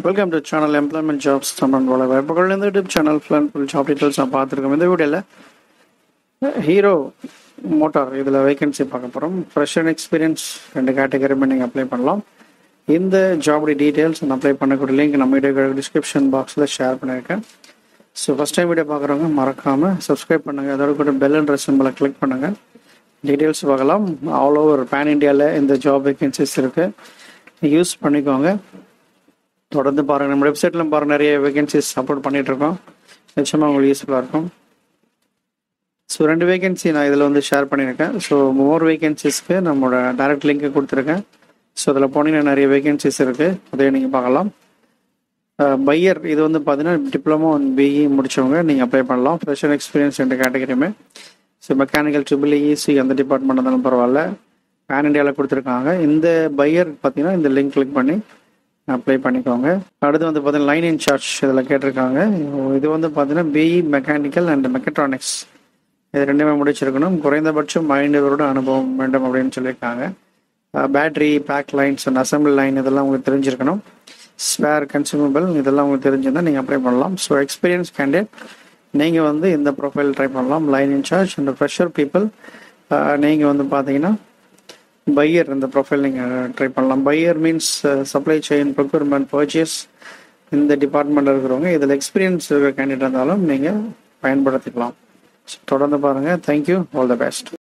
welcome to channel employment jobs Tamil வேலை வாய்ப்புகள் இந்த YouTube channel full full job details நான் பார்த்துருக்கோம் இந்த வீடியோவில் ஹீரோ மோட்டார் இதில் வேகன்சி பார்க்க போகிறோம் ஃப்ரெஷர் எக்ஸ்பீரியன்ஸ் ரெண்டு கேட்டகரிமே நீங்கள் அப்ளை பண்ணலாம் இந்த ஜாபுடைய டீட்டெயில்ஸ் நான் அப்ளை பண்ணக்கூடிய லிங்க் நம்ம வீடியோ டிஸ்கிரிப்ஷன் பாக்ஸில் ஷேர் பண்ணியிருக்கேன் ஸோ ஃபஸ்ட் டைம் வீடியோ பார்க்குறவங்க மறக்காமல் சப்ஸ்கிரைப் பண்ணுங்கள் அதோட கூட பெல் என்ற சிம்பிளை கிளிக் பண்ணுங்கள் டீட்டெயில்ஸ் பார்க்கலாம் ஆல் ஓவர் பேன் இண்டியாவில் இந்த ஜாப் வேகன்சிஸ் இருக்குது யூஸ் பண்ணிக்கோங்க தொடர்ந்து பாருங்கள் நம்ம வெப்சைட்டில் பாருங்கள் நிறைய வேகன்சிஸ் சப்போர்ட் பண்ணிட்டு இருக்கோம் நிச்சயமாக உங்களுக்கு யூஸ்ஃபுல்லாக இருக்கும் ஸோ ரெண்டு வேகன்சி நான் இதில் வந்து ஷேர் பண்ணியிருக்கேன் ஸோ மோர் வேகன்சிஸ்க்கு நம்மளோட டைரக்ட் லிங்க்கை கொடுத்துருக்கேன் ஸோ அதில் போனீங்கன்னா நிறைய வேகன்சிஸ் இருக்குது அதையும் நீங்கள் பார்க்கலாம் பையர் இது வந்து பார்த்தீங்கன்னா டிப்ளமோ அண்ட் பிஇ முடிச்சவங்க நீங்கள் அப்ளை பண்ணலாம் ஃப்ரெஷர் எக்ஸ்பீரியன்ஸ் ரெண்டு கேட்டகரியுமே ஸோ மெக்கானிக்கல் ட்ரிபிள் இசி அந்த டிபார்ட்மெண்ட் இருந்தாலும் பரவாயில்ல பேன் இண்டியாவில் கொடுத்துருக்காங்க இந்த பையர் பார்த்தீங்கன்னா இந்த லிங்க் கிளிக் பண்ணி அப்ளை பண்ணிக்கோங்க அடுத்து வந்து பார்த்தீங்கன்னா லைன் இன்சார்ஜ் இதில் கேட்டிருக்காங்க இது வந்து பார்த்தீங்கன்னா பிஇ மெக்கானிக்கல் அண்ட் மெக்கட்ரானிக்ஸ் இது ரெண்டுமே முடிச்சிருக்கணும் குறைந்தபட்சம் ஐந்து வருட அனுபவம் வேண்டும் அப்படின்னு சொல்லியிருக்காங்க battery pack lines and assemble line இதெல்லாம் உங்களுக்கு தெரிஞ்சிருக்கணும் ஸ்பேர் கன்சூமபிள் இதெல்லாம் உங்களுக்கு தெரிஞ்சிருந்தால் நீங்கள் அப்ளை பண்ணலாம் ஸோ எக்ஸ்பீரியன்ஸ் கேண்டிடேட் நீங்கள் வந்து இந்த ப்ரொஃபைல் ட்ரை பண்ணலாம் லைன் இன்சார்ஜ் இந்த ஃப்ரெஷர் பீப்புள் நீங்கள் வந்து பார்த்தீங்கன்னா பையர் இந்த ப்ரொஃபைல் நீங்கள் ட்ரை பண்ணலாம் buyer means supply chain procurement purchase இந்த டிபார்ட்மெண்ட்டில் இருக்கிறவங்க இதில் எக்ஸ்பீரியன்ஸ் இருக்கிற கேண்டிடேட் இருந்தாலும் நீங்கள் பயன்படுத்திக்கலாம் தொடர்ந்து பாருங்கள் தேங்க்யூ ஆல் த பெஸ்ட்